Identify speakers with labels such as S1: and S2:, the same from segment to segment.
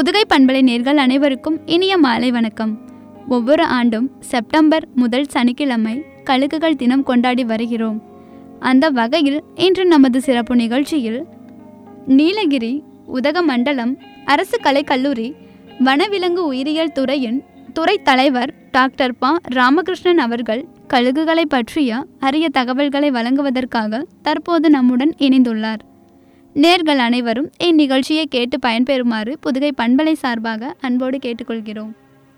S1: புதுகை பண்பலை நேர்கள் அனைவருக்கும் இனிய மாலை வணக்கம் ஒவ்வொரு ஆண்டும் செப்டம்பர் முதல் சனிக்கிழமை கழுகுகள் தினம் கொண்டாடி வருகிறோம் அந்த வகையில் இன்று நமது சிறப்பு நிகழ்ச்சியில் நீலகிரி உதகமண்டலம் அரசு கலைக்கல்லூரி வனவிலங்கு உயிரியல் துறையின் துறை தலைவர் டாக்டர் ப ராமகிருஷ்ணன் அவர்கள் கழுகுகளை பற்றிய அரிய தகவல்களை வழங்குவதற்காக தற்போது நம்முடன் இணைந்துள்ளார் நேர்கள் அனைவரும் இந்நிகழ்ச்சியை கேட்டு பயன்பெறுமாறு புதுகை பண்பலை சார்பாக அன்போடு கேட்டுக்கொள்கிறோம்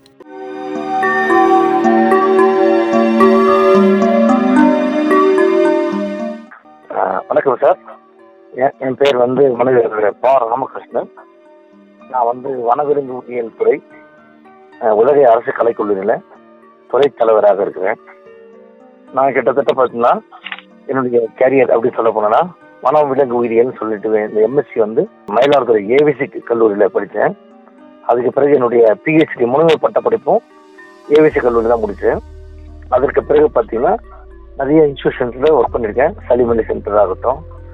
S2: ஆஹ் வணக்கம் சார் என் என் பேர் வந்து மனிதர் பா ராமகிருஷ்ணன் நான் வந்து வனவிலங்கு உயிரியல் துறை ஆஹ் உதகை அரசு கலைக்கல்லூரியில் துறை தலைவராக இருக்கிறேன் நான் கிட்டத்தட்ட பார்த்தீங்கன்னா என்னுடைய கேரியர் அப்படி சொல்ல போனேன்னா வனவிலங்கு உயிரியல்னு சொல்லிட்டு இந்த எம்எஸ்சி வந்து மயிலாடுதுறை ஏவிசி கல்லூரியில் படித்தேன் அதுக்கு பிறகு என்னுடைய பிஹெச்டி முழுமை பட்ட படிப்பும் ஏவிசி கல்லூரி தான் முடித்தேன் அதற்கு பிறகு பார்த்தீங்கன்னா நிறைய இன்ஸ்டியூஷன்ஸில் ஒர்க் பண்ணியிருக்கேன் சலிமலி சென்டர் ஆகட்டும்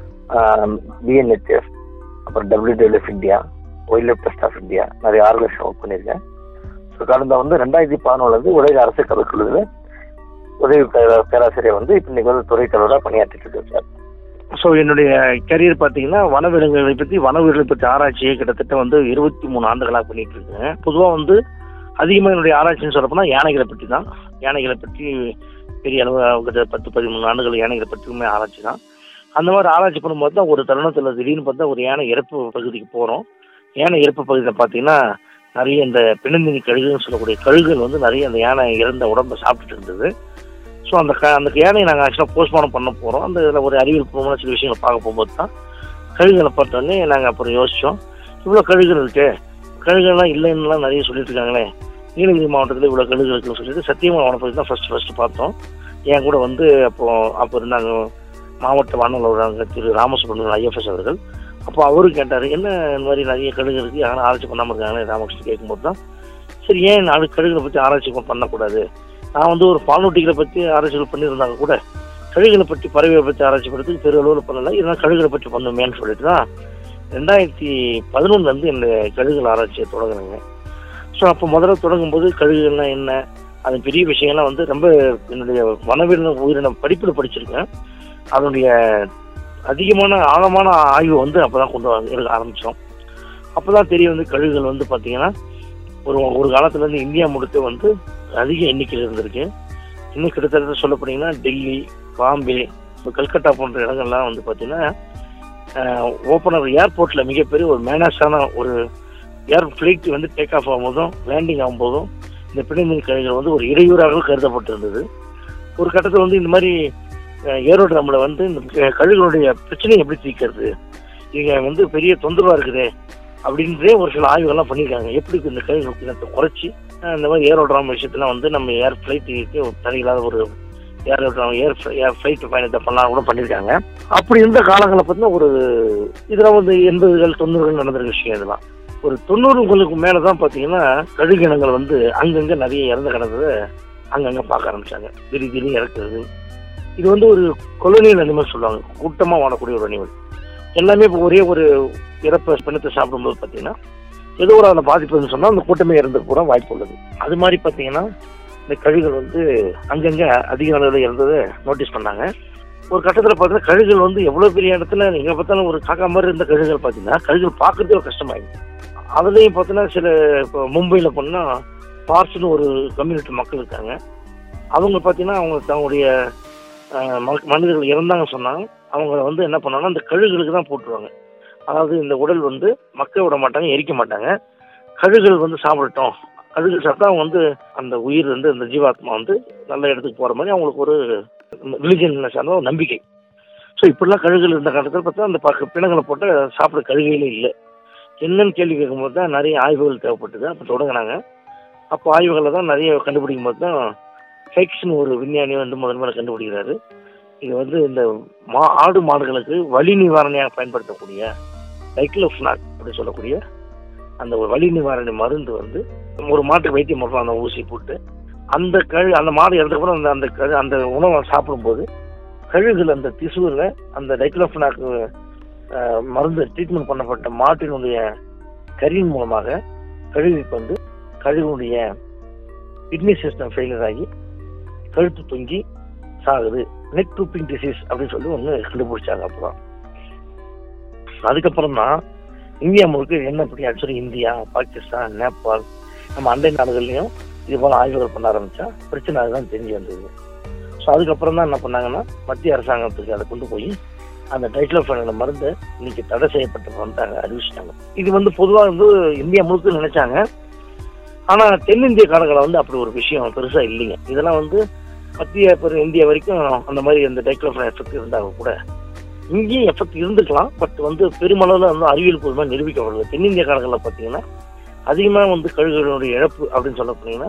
S2: பிஎன்ஹெச்எஸ் அப்புறம் WWF India wildlife trust of India நிறைய ஆர்கனைசேஷன் ஒர்க் பண்ணியிருக்கேன் ஸோ கடந்த வந்து ரெண்டாயிரத்தி பதினொன்றுலேருந்து உலக அரசு கலைக்குழுவில் உதவி பேரா- பேராசிரியர் வந்து இப்போ இன்னைக்கு வந்து துறை தலைவராக பணியாற்றிட்டு இருக்கேன் சார் ஸோ என்னுடைய கரியர் பார்த்தீங்கன்னா வனவிலங்குகளை பற்றி வனவிலங்குகளை பற்றி ஆராய்ச்சியை கிட்டத்தட்ட வந்து இருபத்தி மூணு ஆண்டுகளாக பண்ணிட்டு இருக்கேன் பொதுவாக வந்து அதிகமாக என்னுடைய ஆராய்ச்சின்னு சொல்லப்போனால் யானைகளை பற்றி தான் யானைகளை பற்றி பெரிய அளவு கிட்ட பத்து பதிமூணு ஆண்டுகள் யானைகளை பற்றியுமே ஆராய்ச்சி தான் அந்த மாதிரி ஆராய்ச்சி பண்ணும்போது தான் ஒரு தருணத்தில் திடீர்னு பார்த்தா ஒரு யானை இறப்பு பகுதிக்கு போகிறோம் யானை இறப்பு பகுதியில் பார்த்தீங்கன்னா நிறைய இந்த பிணந்தினி கழுகுன்னு சொல்லக்கூடிய கழுகுகள் வந்து நிறைய அந்த யானை இறந்த உடம்பை சாப்பிட்டுட்டு இருந்தது ஸோ அந்த க அந்த யானையை நாங்கள் ஆக்சுவலாக போஸ்ட்மார்ட்டம் பண்ண போகிறோம் அந்த இதில் ஒரு அறிவியல் பூர்வமான சில விஷயங்களை பார்க்க போகும்போது தான் கழுகுகளை பார்த்தோன்னே நாங்கள் அப்புறம் யோசித்தோம் இவ்வளோ கழுகுகள் இருக்கு கழுகுகள்லாம் இல்லைன்னுலாம் நிறைய சொல்லிட்டு இருக்காங்களே நீலகிரி மாவட்டத்தில் இவ்வளோ கழுகு இருக்குன்னு சொல்லிட்டு சத்தியமாக வனப்பகுதி தான் ஃபர்ஸ்ட் ஃபர்ஸ்ட் பார்த்தோம் என் கூட வந்து அப்போ அப்போ இருந்தாங்க மாவட்ட வானொலி திரு ராமசுப்ரமணியன் ஐஎஃப்எஸ் அவர்கள் அப்போ அவரு கேட்டார் என்ன இந்த மாதிரி நிறைய கழுகு இருக்கு யாரும் ஆராய்ச்சி பண்ணாமல் இருக்காங்களே ராமகிருஷ்ணன் கேட்கும்போது தான் சரி ஏன் நாலு கழுகுகளை பற்றி ஆராய்ச்சி பண்ணக்கூடாது நான் வந்து ஒரு பாலூட்டிகளை பற்றி ஆராய்ச்சிகள் பண்ணியிருந்தாங்க கூட கழுகுகளை பற்றி பறவைகளை பற்றி ஆராய்ச்சி பண்ணுறதுக்கு பெரிய அளவில் பண்ணல இதனால் கழுகுகளை பற்றி பண்ணுமேன்னு சொல்லிட்டு தான் ரெண்டாயிரத்தி பதினொன்றுலேருந்து இந்த கழுகுகள் ஆராய்ச்சியை தொடங்குனேங்க ஸோ அப்போ முதல்ல தொடங்கும்போது கழுகுகள்லாம் என்ன அது பெரிய விஷயங்கள்லாம் வந்து ரொம்ப என்னுடைய வனவிலங்கு உயிரின படிப்பில் படிச்சிருக்கேன் அதனுடைய அதிகமான ஆழமான ஆய்வு வந்து அப்போ தான் கொண்டு வர எடுக்க ஆரம்பித்தோம் அப்போ தான் தெரிய வந்து கழுகுகள் வந்து பார்த்தீங்கன்னா ஒரு ஒரு காலத்துல இருந்து இந்தியா முழுக்க வந்து அதிக எண்ணிக்கையில் இருந்திருக்கு இன்னும் கிட்டத்தட்ட சொல்ல போனீங்கன்னா டெல்லி பாம்பே இப்போ கல்கட்டா போன்ற இடங்கள்லாம் வந்து பார்த்தீங்கன்னா ஓப்பனர் ஏர்போர்ட்டில் மிகப்பெரிய ஒரு மேனஸான ஒரு ஏர் ஃப்ளைட் வந்து டேக் ஆஃப் ஆகும்போதும் லேண்டிங் ஆகும்போதும் இந்த பிணைமின் கழுகுகள் வந்து ஒரு இடையூறாக கருதப்பட்டிருந்தது ஒரு கட்டத்தில் வந்து இந்த மாதிரி ஏரோட்ராமில் வந்து இந்த அஹ், கழுகுகளுடைய பிரச்சனையை எப்படி தீர்க்கிறது இங்க வந்து பெரிய தொந்தரவாக இருக்குது அப்படின்றே ஒரு சில ஆய்வுகள்லாம் பண்ணியிருக்காங்க எப்படி இந்த கழுகு இனத்தை குறைச்சி அஹ், இந்த மாதிரி ஏரோட்ராம் விஷயத்தெல்லாம் வந்து நம்ம ஏர் ஃப்ளைட்டுக்கு ஒரு தனியில்லாத ஒரு ஏரோட்ராம் ஏர் ஏர் ஃப்ளைட் பயணத்தை பண்ணலாம் கூட பண்ணியிருக்காங்க அப்படி இருந்த காலங்களை பார்த்தீங்கன்னா ஒரு இதெல்லாம் வந்து எண்பதுகள் தொண்ணூறுகள் நடந்திருக்க விஷயம் இதெல்லாம் ஒரு தொண்ணூறுகளுக்கு மேலே தான் பார்த்தீங்கன்னா கழுகு இனங்கள் வந்து அங்கங்கே நிறைய இறந்து கிடந்ததை அங்கங்கே பார்க்க ஆரம்பிச்சாங்க திடீர் திடீர்னு இறக்குறது இது வந்து ஒரு கொலோனியல் அனிமல் சொல்லுவாங்க கூட்டமாக வாழக்கூடிய ஒரு அனிமல் எல்லாமே இப்போ ஒரே ஒரு இறப்ப பிணத்தை சாப்பிடும்போது பார்த்தீங்கன்னா ஏதோ ஒரு அதில் பாதிப்புன்னு சொன்னால் அந்த கூட்டமே இறந்து கூட வாய்ப்பு உள்ளது அது மாதிரி பார்த்தீங்கன்னா இந்த கழுகுகள் வந்து அங்கங்கே அதிக அளவில் இறந்ததை நோட்டீஸ் பண்ணாங்க ஒரு கட்டத்தில் பார்த்தீங்கன்னா கழுகுகள் வந்து எவ்வளோ பெரிய இடத்துல நீங்கள் பார்த்தாலும் ஒரு காக்கா மாதிரி இருந்த கழுகுகள் பார்த்தீங்கன்னா கழுகுகள் பார்க்கறதே ஒரு கஷ்டமாயிடுது அதுலேயும் பார்த்தீங்கன்னா சில இப்போ மும்பையில் போனால் பார்ஸ்னு ஒரு கம்யூனிட்டி மக்கள் இருக்காங்க அவங்க பார்த்தீங்கன்னா அவங்க தங்களுடைய அஹ், ம- மனிதர்கள் இறந்தாங்க சொன்னாங்க அவங்க வந்து என்ன பண்ணாங்கன்னா அந்த கழுகுகளுக்கு தான் போட்டுருவாங்க அதாவது இந்த உடல் வந்து மக்க விட மாட்டாங்க எரிக்க மாட்டாங்க கழுகுகள் வந்து சாப்பிடட்டும் கழுகுகள் சாப்பிட்டா அவங்க வந்து அந்த உயிர் வந்து அந்த ஜீவாத்மா வந்து நல்ல இடத்துக்கு போகிற மாதிரி அவங்களுக்கு ஒரு ரிலிஜன் சார்ந்த ஒரு நம்பிக்கை ஸோ இப்படிலாம் கழுகுகள் இருந்த காலத்தில் பார்த்தா அந்த பக்க பிணங்களை போட்டு சாப்பிட கழுகையிலே இல்லை என்னன்னு கேள்வி கேட்கும்போது தான் நிறைய ஆய்வுகள் தேவைப்பட்டது அப்போ தொடங்கினாங்க அப்போ ஆய்வுகளில் தான் நிறைய கண்டுபிடிக்கும் போது தான் ஹெக்ஸ்னு ஒரு விஞ்ஞானி வந்து முதல் முதல்ல கண்டுபிடிக்கிறாரு இது வந்து இந்த மா ஆடு மாடுகளுக்கு வலி நிவாரணியாக பயன்படுத்தக்கூடிய டைக்ளோஃப்னாக் அப்படி சொல்லக்கூடிய அந்த ஒரு வலி நிவாரணி மருந்து வந்து ஒரு மாட்டுக்கு வைத்தியம் பண்ணுறோம் அந்த ஊசி போட்டு அந்த கழு அந்த மாடு இறந்ததுக்கப்புறம் அந்த அந்த கழு அந்த உணவை சாப்பிடும்போது கழுகுகள் அந்த திசுவில் அந்த டைக்ளோஃபனாக் மருந்து ட்ரீட்மெண்ட் பண்ணப்பட்ட மாட்டினுடைய கரியின் மூலமாக கழுகுக்கு வந்து கழுகுடைய கிட்னி சிஸ்டம் ஃபெயிலியர் ஆகி கழுத்து தொங்கி சாகுது நெக் டூப்பிங் டிசீஸ் அப்படின்னு சொல்லி ஒன்று கண்டுபிடிச்சாங்க அப்புறம் அதுக்கப்புறம் தான் இந்தியா முழுக்க என்ன இப்படி ஆக்சுவலி இந்தியா பாகிஸ்தான் நேபாள் நம்ம அண்டை நாடுகள்லையும் இது போல ஆய்வுகள் பண்ண ஆரம்பிச்சா பிரச்சனை அதுதான் தெரிஞ்சு வந்தது ஸோ அதுக்கப்புறம் தான் என்ன பண்ணாங்கன்னா மத்திய அரசாங்கத்துக்கு அதை கொண்டு போய் அந்த டைக்ளோஃபென மருந்து இன்னைக்கு தடை செய்யப்பட்டு வந்துட்டாங்க அறிவிச்சிட்டாங்க இது வந்து பொதுவாக வந்து இந்தியா முழுக்க நினைச்சாங்க ஆனா தென்னிந்திய காடுகளை வந்து அப்படி ஒரு விஷயம் பெருசா இல்லைங்க இதெல்லாம் வந்து மத்திய பெரு இந்தியா வரைக்கும் அந்த மாதிரி அந்த டைக்ளோஃபென் எஃபெக்ட் இருந்தாங்க கூட இங்கேயும் எஃபெக்ட் இருந்துக்கலாம் பட் வந்து பெருமளவில் வந்து அறிவியல் பூர்வமாக நிரூபிக்கப்படல தென்னிந்திய காடுகளில் பார்த்தீங்கன்னா அதிகமாக வந்து கழுகுகளுடைய இழப்பு அப்படின்னு சொல்ல போனீங்கன்னா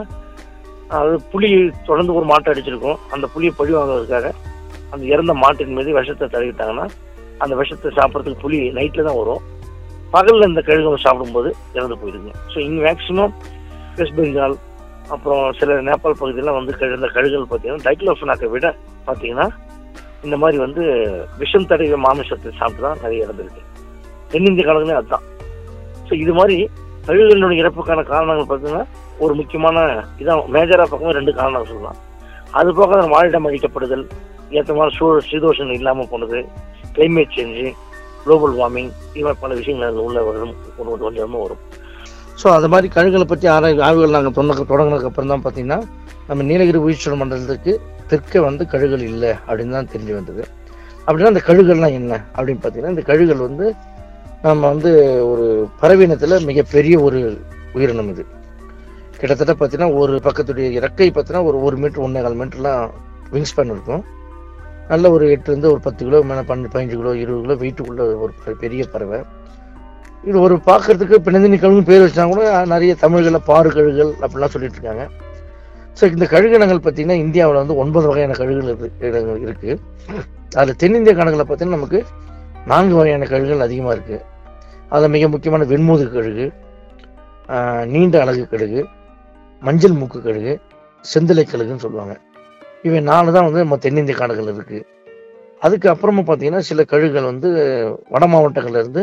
S2: அது புலி தொடர்ந்து ஒரு மாட்டை அடிச்சிருக்கும் அந்த புலியை பழி வாங்குறதுக்காக அந்த இறந்த மாட்டின் மீது விஷத்தை தடவிட்டாங்கன்னா அந்த விஷத்தை சாப்பிட்றதுக்கு புலி நைட்டில் தான் வரும் பகலில் இந்த கழுகுகள் சாப்பிடும்போது இறந்து போயிடுங்க ஸோ இங்கே மேக்ஸிமம் வெஸ்ட் பெங்கால் அப்புறம் சில நேபாள் பகுதியெல்லாம் வந்து கழு- இந்த கழுகுகள் பார்த்தீங்கன்னா டைக்ளோஃபனாக்கை விட பார்த்தீங்கன்னா இந்த மாதிரி வந்து விஷம் தடவிய மாமிசத்தை சாப்பிட்டு தான் நிறைய இறந்துருக்கு தென்னிந்திய காலங்களே அதுதான் ஸோ இது மாதிரி கழுகுகளுடைய இறப்புக்கான காரணங்கள் பார்த்தீங்கன்னா ஒரு முக்கியமான இதான் மேஜராக பார்க்கும்போது ரெண்டு காரணம் சொல்லலாம் அது போக வாழிடம் அழிக்கப்படுதல் ஏற்ற மாதிரி சூழல் சீதோஷன் இல்லாமல் போனது கிளைமேட் சேஞ்சு குளோபல் வார்மிங் இது மாதிரி பல விஷயங்கள் அதில் உள்ள வரும் ஒன்று கொஞ்சமாக வரும் ஸோ அது மாதிரி கழுகுகளை பற்றி ஆராய் ஆய்வுகள் நாங்கள் தொடங்க தொடங்கினதுக்கு அப்புறம் தான் பார்த்தீங்கன்னா நம்ம நீலகிரி உயிர்ச்சூழல் மண்டலத்துக்கு தெற்கே வந்து கழுகுகள் இல்லை அப்படின்னு தான் தெரிஞ்சு வந்தது அப்படின்னா அந்த கழுகுகள்லாம் என்ன அப்படின்னு பார்த்தீங்கன்னா இந்த கழுகுகள் வந்து நம்ம வந்து ஒரு பறவையினத்தில் மிகப்பெரிய ஒரு உயிரினம் இது கிட்டத்தட்ட பார்த்தீங்கன்னா ஒரு பக்கத்துடைய இறக்கை பார்த்தீங்கன்னா ஒரு ஒரு மீட்டர் ஒன்றே கால் மீட்டர்லாம் விங் ஸ்பேன் இருக்கும் நல்ல ஒரு எட்டுலேருந்து ஒரு பத்து கிலோ மேலே பன்னெண்டு பதினஞ்சு கிலோ இருபது கிலோ வெயிட்டுக்குள்ள ஒரு பெ- பெரிய பறவை இது ஒரு பார்க்கறதுக்கு பிணந்தினி கழுகுன்னு பேர் வச்சா கூட நிறைய தமிழ்களில் பாரு கழுகுகள் அப்படிலாம் சொல்லிட்டு இருக்காங்க ஸோ இந்த கழுகினங்கள் பார்த்தீங்கன்னா இந்தியாவில் வந்து ஒன்பது வகையான கழுகுகள் இருக்கு இடங்கள் இருக்கு அதில் தென்னிந்திய கணக்கில் பார்த்தீங்கன்னா நமக்கு நான்கு வகையான கழுகுகள் அதிகமாக இருக்கு அதில் மிக முக்கியமான வெண்முது கழுகு ஆஹ், நீண்ட அழகு கழுகு மஞ்சள் மூக்கு கழுகு செந்திலை கழுகுன்னு சொல்லுவாங்க இவை நாலு தான் வந்து நம்ம தென்னிந்திய காடுகள் இருக்கு அதுக்கு அப்புறமா பார்த்தீங்கன்னா சில கழுகுகள் வந்து வட மாவட்டங்கள்ல இருந்து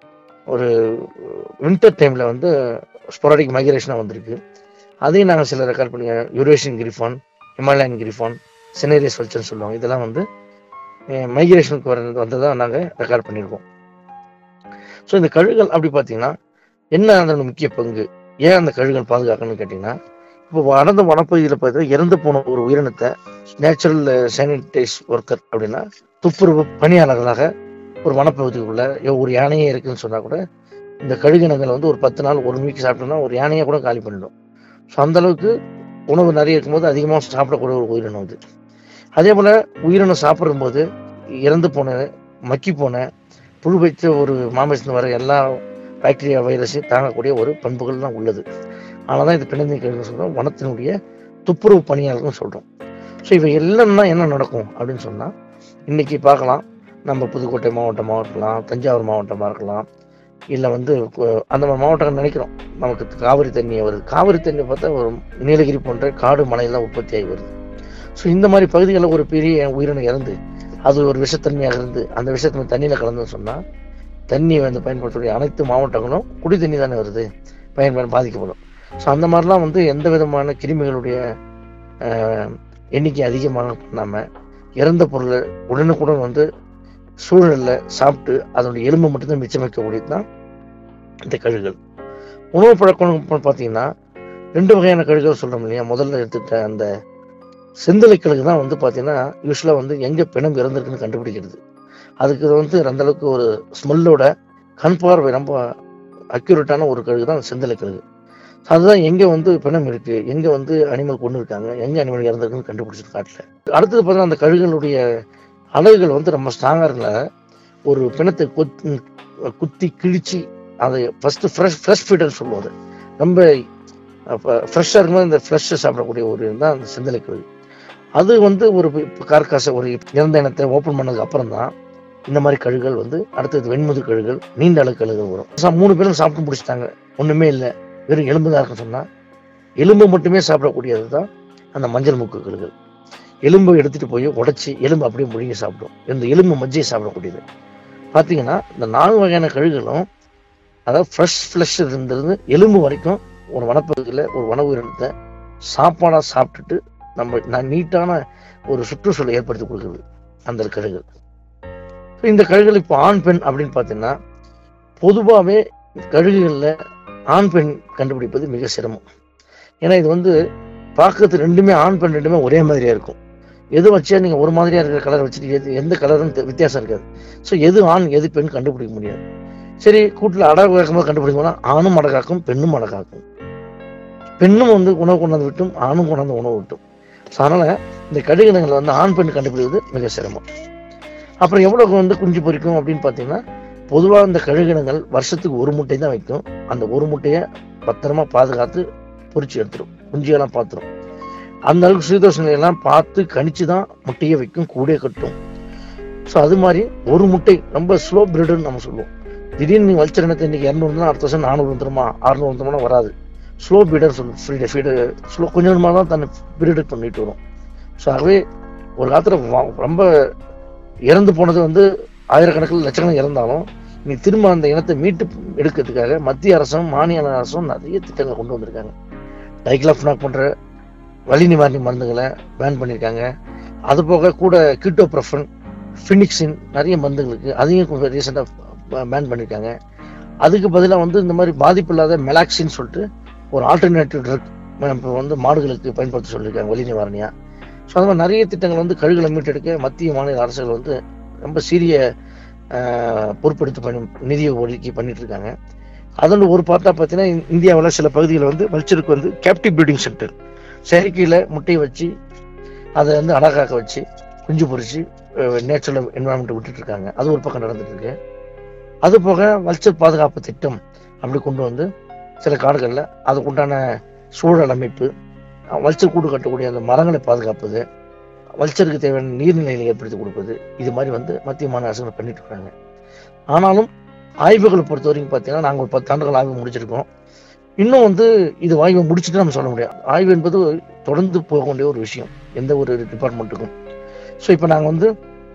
S2: ஒரு வின்டர் டைம்ல வந்து ஸ்பொராடிக் மைக்ரேஷனாக வந்திருக்கு அதையும் நாங்கள் சில ரெக்கார்ட் பண்ணி யூரேஷியன் கிரிஃபான் ஹிமாலயன் கிரிஃபான் சினேரியஸ் வல்ச்சர்னு சொல்லுவாங்க இதெல்லாம் வந்து மைக்ரேஷனுக்கு வர வந்ததை நாங்கள் ரெக்கார்ட் பண்ணியிருக்கோம் ஸோ இந்த கழுகுகள் அப்படி பார்த்தீங்கன்னா என்ன அதோட முக்கிய பங்கு ஏன் அந்த கழுகுகள் பாதுகாக்கணும்னு கேட்டிங்கன்னா இப்போ வளர்ந்த வனப்பகுதியில் பார்த்தீங்கன்னா இறந்து போன ஒரு உயிரினத்தை நேச்சுரல் சானிடைஸ் ஒர்க்கர் அப்படின்னா துப்புரவு பணியாளர்களாக ஒரு வனப்பகுதிக்குள்ள ஏ- ஒரு யானையே இருக்குன்னு சொன்னா கூட இந்த கழுகினங்கள் வந்து ஒரு பத்து நாள் ஒரு வீக் சாப்பிட்டோம்னா ஒரு யானையை கூட காலி பண்ணிடும் ஸோ அந்த அளவுக்கு உணவு நிறைய இருக்கும்போது அதிகமாக சாப்பிடக்கூடிய ஒரு உயிரினம் இது அதே போல உயிரினம் சாப்பிடும்போது இறந்து போன மக்கி போன புழு வைத்த ஒரு மாமிசத்தில் வர எல்லா பாக்டீரியா வைரஸையும் தாங்கக்கூடிய ஒரு பண்புகள் தான் உள்ளது ஆனால் தான் இது பிணந்தி கழுகு சொல்றோம் வனத்தினுடைய துப்புரவு பணியாளர்கள்னு சொல்றோம் ஸோ இவை எல்லாம் தான் என்ன நடக்கும் அப்படின்னு சொன்னா இன்னைக்கு பார்க்கலாம் நம்ம புதுக்கோட்டை மாவட்டமாக இருக்கலாம் தஞ்சாவூர் மாவட்டமாக இருக்கலாம் இல்லை வந்து கு- அந்த மாதிரி மாவட்டங்கள் நினைக்கிறோம் நமக்கு காவிரி தண்ணி வருது காவிரி தண்ணி பார்த்தா ஒரு நீலகிரி போன்ற காடு மலையெல்லாம் உற்பத்தி ஆகி வருது ஸோ இந்த மாதிரி பகுதிகளில் ஒரு பெரிய உயிரினம் இறந்து அது ஒரு விஷத்தன்மையாக இருந்து அந்த விஷத்தன்மை தண்ணியில் கலந்துன்னு சொன்னால் தண்ணி வந்து பயன்படுத்தக்கூடிய அனைத்து மாவட்டங்களும் குடி தண்ணி தானே வருது பயன்பாடு பாதிக்கப்படும் ஸோ அந்த மாதிரிலாம் வந்து எந்த விதமான கிருமிகளுடைய ஆஹ், எண்ணிக்கை அதிகமாக பண்ணாமல் இறந்த பொருளை உடனுக்குடன் வந்து சூழல்ல சாப்பிட்டு அதனுடைய எலும்பு மட்டும்தான் மிச்சம் வைக்கக்கூடியது தான் இந்த கழுகுகள் உணவு பழக்கம் பார்த்தீங்கன்னா ரெண்டு வகையான கழுகுகள் சொல்றோம் இல்லையா முதல்ல எடுத்துக்கிட்ட அந்த செந்தலை கழுகு தான் வந்து பார்த்தீங்கன்னா யூஸ்வலாக வந்து எங்கே பிணம் இறந்துருக்குன்னு கண்டுபிடிக்கிறது அதுக்கு வந்து அந்த அளவுக்கு ஒரு ஸ்மெல்லோட கண் பார்வை ரொம்ப அக்யூரேட்டான ஒரு கழுகு தான் செந்தலை கழுகு அதுதான் எங்க வந்து பிணம் இருக்கு எங்க வந்து அனிமல் கொண்டு இருக்காங்க எங்க அனிமல் இறந்திருக்குன்னு கண்டுபிடிச்சிட்டு காட்டல அடுத்தது பார்த்தீங்கன்னா அந்த கழுகுகளுடைய அலகுகள் வந்து ரொம்ப ஸ்ட்ராங்கா இருக்கல ஒரு பிணத்தை குத்தி குத்தி கிழிச்சு அதை ஃபர்ஸ்ட் ஃப்ரெஷ் ஃப்ரெஷ் ஃபீடர் சொல்லுவோம் அது ரொம்ப ஃப்ரெஷ்ஷாக இருக்கும்போது இந்த ஃப்ரெஷ்ஷை சாப்பிடக்கூடிய ஒரு தான் அந்த செந்தலை கழுகு அது வந்து ஒரு கார்காசை ஒரு இறந்த இனத்தை ஓப்பன் பண்ணதுக்கு அப்புறம் தான் இந்த மாதிரி கழுகுகள் வந்து அடுத்தது வெண்முது கழுகுகள் நீண்ட அழகு கழுகுகள் வரும் சா- மூணு பேரும் சாப்பிட்டு முடிச்சிட்டாங்க ஒண்ணுமே இல்லை வெறும் எலும்பு தான் இருக்குன்னு சொன்னா எலும்பு மட்டுமே சாப்பிடக்கூடியது தான் அந்த மஞ்சள் மூக்கு கழுகுகள் எலும்பை எடுத்துட்டு போய் உடைச்சி எலும்பு அப்படியே முழுங்கி சாப்பிடும் இந்த எலும்பு மஜ்ஜையை சாப்பிடக்கூடியது பார்த்தீங்கன்னா இந்த நாலு வகையான கழுகுகளும் அதாவது ஃப்ரெஷ் ஃப்ளஷ் இருந்தது எலும்பு வரைக்கும்
S3: ஒரு வனப்பகுதியில் ஒரு வன உயிரினத்தை சாப்பாடாக சாப்பிட்டுட்டு நம்ம நான் நீட்டான ஒரு சுற்றுச்சூழலை ஏற்படுத்தி கொடுக்குறது அந்த கழுகுகள் So, இந்த கழுகுகள் இப்போ ஆண் பெண் அப்படின்னு பார்த்தீங்கன்னா பொதுவாகவே கழுகுகளில் ஆண் பெண் கண்டுபிடிப்பது மிக சிரமம் ஏன்னா இது வந்து பார்க்கறது ரெண்டுமே ஆண் பெண் ரெண்டுமே ஒரே மாதிரியா இருக்கும் எது வச்சா நீங்கள் ஒரு மாதிரியா இருக்கிற கலர் வச்சுட்டு எது எந்த கலரும் வித்தியாசம் இருக்காது ஸோ எது ஆண் எது பெண் கண்டுபிடிக்க முடியாது சரி கூட்டில் அடை காக்கும்போது கண்டுபிடிக்கணும்னா ஆணும் அடகாக்கும் பெண்ணும் அடகாக்கும் பெண்ணும் வந்து உணவு கொண்டாந்து விட்டும் ஆணும் கொண்டாந்து உணவு விட்டும் ஸோ அதனால இந்த கடுகினங்களை வந்து ஆண் பெண் கண்டுபிடிப்பது மிக சிரமம் அப்புறம் எவ்வளவு வந்து குஞ்சு பொரிக்கும் அப்படின்னு பார்த்தீங்கன்னா பொதுவாக இந்த கழுகினங்கள் வருஷத்துக்கு ஒரு முட்டை தான் வைக்கும் அந்த ஒரு முட்டையை பத்திரமா பாதுகாத்து பொரிச்சு எடுத்துரும் குஞ்சியெல்லாம் பார்த்துரும் அந்த அளவுக்கு சீதோஷ நிலையெல்லாம் பார்த்து கணிச்சு தான் முட்டையை வைக்கும் கூடே கட்டும் ஸோ அது மாதிரி ஒரு முட்டை ரொம்ப ஸ்லோ பிரீடுன்னு நம்ம சொல்லுவோம் திடீர்னு நீங்கள் வளர்ச்சி இனத்தை இன்னைக்கு இரநூறுனா அடுத்த வருஷம் நானூறு வந்துருமா அறுநூறு வந்துருமா வராது ஸ்லோ பீடர் சொல்லுவோம் ஃபீடர் ஃபீடர் ஸ்லோ கொஞ்சம் கொஞ்சமாக தான் தன்னை பிரீடு பண்ணிட்டு வரும் ஸோ ஆகவே ஒரு காலத்தில் ரொம்ப இறந்து போனது வந்து ஆயிரக்கணக்கில் லட்சக்கணக்கில் இறந்தாலும் நீ திரும்ப அந்த இனத்தை மீட்டு எடுக்கிறதுக்காக மத்திய அரசும் மாநில அரசும் நிறைய திட்டங்களை கொண்டு வந்திருக்காங்க டைக்லாஃப்னாக் போன்ற வலி நிவாரணி மருந்துகளை பேன் பண்ணியிருக்காங்க அது போக கூட கீட்டோப்ரஃபன் ஃபினிக்ஸின் நிறைய மருந்துகளுக்கு அதையும் கொஞ்சம் ரீசெண்டாக பேன் பண்ணியிருக்காங்க அதுக்கு பதிலாக வந்து இந்த மாதிரி பாதிப்பு இல்லாத மெலாக்சின்னு சொல்லிட்டு ஒரு ஆல்டர்னேட்டிவ் ட்ரக் இப்போ வந்து மாடுகளுக்கு பயன்படுத்த சொல்லியிருக்காங்க வலி நிவாரணியா ஸோ அது மாதிரி நிறைய திட்டங்கள் வந்து கழுகுகளை மீட்டெடுக்க மத்திய மாநில அரசுகள் வந்து ரொம்ப சீரிய ஆஹ், பொறுப்பெடுத்து பண்ணி நிதியை ஒதுக்கி பண்ணிட்டு இருக்காங்க அதோட ஒரு பார்த்தா பார்த்தீங்கன்னா இந்தியாவில் சில பகுதிகளில் வந்து வல்ச்சருக்கு வந்து கேப்டிவ் ப்ரீடிங் சென்டர் செயற்கையில் முட்டையை வச்சு அதை வந்து அடகாக்க வச்சு குஞ்சு பொரிச்சு நேச்சுரல் என்வரான்மெண்ட் விட்டுட்டு இருக்காங்க அது ஒரு பக்கம் நடந்துட்டு இருக்கு அது போக வல்ச்சர் பாதுகாப்பு திட்டம் அப்படி கொண்டு வந்து சில காடுகளில் அதுக்குண்டான சூழல் அமைப்பு அஹ் வல்ச்சர் கூடு கட்டக்கூடிய அந்த மரங்களை பாதுகாப்பது வல்ச்சருக்கு தேவையான நீர்நிலைகளை ஏற்படுத்தி கொடுப்பது இது மாதிரி வந்து மத்திய மாநில அரசுகள் பண்ணிட்டு இருக்காங்க ஆனாலும் ஆய்வுகளை பொறுத்த வரைக்கும் பார்த்தீங்கன்னா நாங்கள் ஒரு பத்து ஆண்டுகள் ஆய்வு முடிச்சிருக்கோம் இன்னும் வந்து இது ஆய்வு முடிச்சுட்டு நம்ம சொல்ல முடியாது ஆய்வு என்பது தொடர்ந்து போக வேண்டிய ஒரு விஷயம் எந்த ஒரு டிபார்ட்மெண்ட்டுக்கும் ஸோ இப்போ நாங்கள் வந்து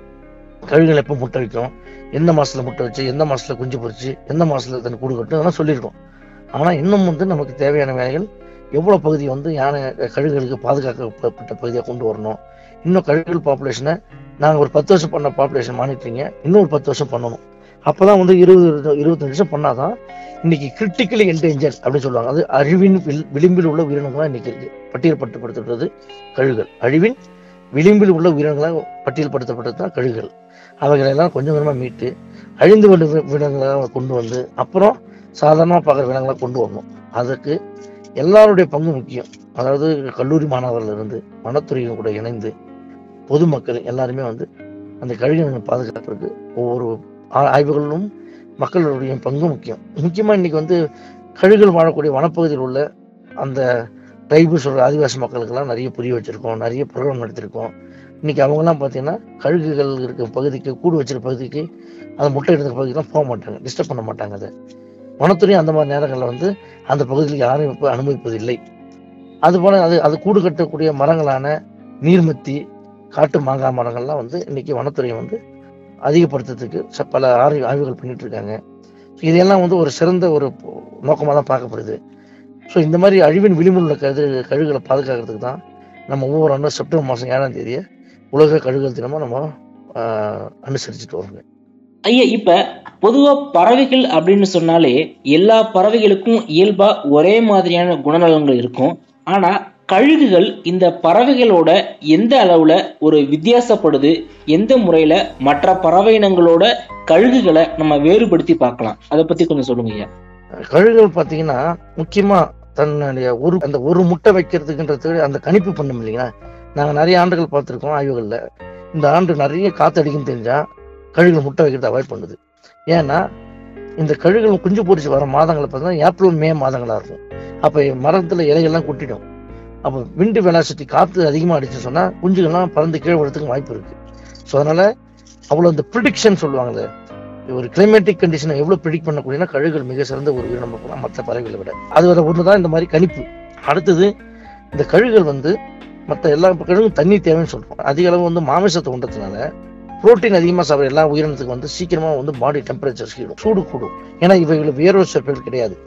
S3: கழுகுகள் எப்போ முட்டை வைக்கும் எந்த மாசத்துல முட்டை வச்சு எந்த மாசத்துல குஞ்சு பொரிச்சு எந்த மாசத்துல தன் கூடு கட்டும் அதெல்லாம் சொல்லியிருக்கோம் ஆனால் இன்னும் வந்து நமக்கு தேவையான வேலைகள் எவ்வளோ பகுதி வந்து யானை கழுகுகளுக்கு பாதுகாக்கப்பட்ட பகுதியாக கொண்டு வரணும் இன்னும் கழுகுகள் பாப்புலேஷனை நாங்கள் ஒரு பத்து வருஷம் பண்ண பாப்புலேஷன் மானிட்டரிங்க இன்னும் ஒரு பத்து வருஷம் பண்ணணும் அப்பதான் வந்து இருபது இருபத்தஞ்சு வருஷம் பண்ணாதான் இன்னைக்கு கிரிட்டிக்கலி என்டேஞ்சர் அப்படின்னு சொல்லுவாங்க அது அழிவின் வில்- விளிம்பில் உள்ள உயிரினங்களாக இன்னைக்கு இருக்கு பட்டியல்படுத்தப்படுத்துறது கழுகுகள் அழிவின் விளிம்பில் உள்ள உயிரினங்களாக பட்டியல்படுத்தப்பட்டது தான் கழுகுகள் அவைகளை எல்லாம் கொஞ்சம் கொஞ்சமாக மீட்டு அழிந்து கொண்ட வி- விலங்குகளாக கொண்டு வந்து அப்புறம் சாதாரணமாக பார்க்குற விலங்குகளை கொண்டு வரணும் அதுக்கு எல்லாருடைய பங்கு முக்கியம் அதாவது கல்லூரி மாணவர்கள் இருந்து வனத்துறையும் கூட இணைந்து பொதுமக்கள் எல்லாருமே வந்து அந்த கழுகுகளை பாதுகாக்கிறதுக்கு ஒவ்வொரு ஆ- ஆய்வுகளிலும் மக்களுடைய பங்கு முக்கியம் முக்கியமாக இன்னைக்கு வந்து கழுகுகள் வாழக்கூடிய வனப்பகுதியில் உள்ள அந்த ட்ரைபு சொல்ற ஆதிவாசி மக்களுக்கெல்லாம் நிறைய புரிய வச்சிருக்கோம் நிறைய ப்ரோக்ராம் நடத்திருக்கோம் இன்னைக்கு அவங்கெல்லாம் பார்த்தீங்கன்னா கழுகுகள் இருக்க பகுதிக்கு கூடு வச்சிருக்க பகுதிக்கு அந்த முட்டை எடுத்த பகுதிக்கெல்லாம் போக மாட்டாங்க டிஸ்டர்ப் பண்ண மாட்டாங்க அதை வனத்துறையும் அந்த மாதிரி நேரங்களில் வந்து அந்த பகுதிக்கு யாரும் இப்போ அனுமதிப்பதில்லை அதுபோல அது அது கூடு கட்டக்கூடிய மரங்களான நீர்மத்தி காட்டு மாங்காய் மரங்கள்லாம் வந்து இன்னைக்கு வனத்துறை வந்து அதிகப்படுத்துறதுக்கு ச- பல ஆய்வு ஆய்வுகள் பண்ணிட்டு இருக்காங்க So இதெல்லாம் வந்து ஒரு சிறந்த ஒரு நோக்கமாக தான் பார்க்கப்படுது ஸோ இந்த மாதிரி அழிவின் விளிம்பில் உள்ள கரு கழுகுகளை பாதுகாக்கிறதுக்கு தான் நம்ம ஒவ்வொரு ஆண்டும் செப்டம்பர் மாதம் ஏழாம் தேதியை உலக கழுகுகள் தினமாக நம்ம ஆஹ், அனுசரிச்சுட்டு வரோங்க
S4: ஐயா இப்ப பொதுவா பறவைகள் அப்படின்னு சொன்னாலே எல்லா பறவைகளுக்கும் இயல்பா ஒரே மாதிரியான குணநலன்கள் இருக்கும் ஆனா கழுகுகள் இந்த பறவைகளோட எந்த அளவுல ஒரு வித்தியாசப்படுது எந்த முறையில மற்ற பறவை இனங்களோட கழுகுகளை நம்ம வேறுபடுத்தி பார்க்கலாம் அதை பத்தி கொஞ்சம் சொல்லுங்க ஐயா
S3: கழுகுகள் பார்த்தீங்கன்னா முக்கியமாக தன்னுடைய ஒரு அந்த ஒரு முட்டை வைக்கிறதுக்குன்றது அந்த கணிப்பு பண்ணும் இல்லைங்களா நாங்கள் நிறைய ஆண்டுகள் பார்த்துருக்கோம் ஆய்வுகளில் இந்த ஆண்டு நிறைய காத்தடிக்குன்னு தெரிஞ்சா கழுகுகள் முட்டை வைக்கிறத அவாய்ட் பண்ணுது ஏன்னா இந்த கழுகுகள் குஞ்சு பொரிச்சு வர மாதங்களை பார்த்தீங்கன்னா ஏப்ரல் மே மாதங்களா இருக்கும் அப்போ மரத்தில் இலைகள்லாம் கொட்டிடும் அப்போ விண்டு வெலாசிட்டி காற்று அதிகமாக அடிச்சு சொன்னா குஞ்சுகள்லாம் பறந்து கீழே விடுறதுக்கு வாய்ப்பு இருக்கு ஸோ அதனால அவ்வளோ இந்த ப்ரிடிக்ஷன் சொல்லுவாங்களே ஒரு கிளைமேட்டிக் கண்டிஷனை எவ்வளவு ப்ரிடிக்ட் பண்ணக்கூடியனா கழுகுகள் மிக சிறந்த ஒரு உயிரினம் பார்க்கலாம் மற்ற பறவைகளை விட அது வர ஒண்ணுதான் இந்த மாதிரி கணிப்பு அடுத்தது இந்த கழுகுகள் வந்து மற்ற எல்லா கழுகும் தண்ணி தேவைன்னு சொல்றோம் அதிக அளவு வந்து மாமிசத்தை உண்டதுனால புரோட்டீன் அதிகமாக சாப்பிட்ற எல்லா உயிரினத்துக்கும் வந்து சீக்கிரமா வந்து பாடி டெம்பரேச்சர் சீடும் சூடு கூடும் ஏன்னா இவைகள் வேர்வை சொற்கள் கிடையாது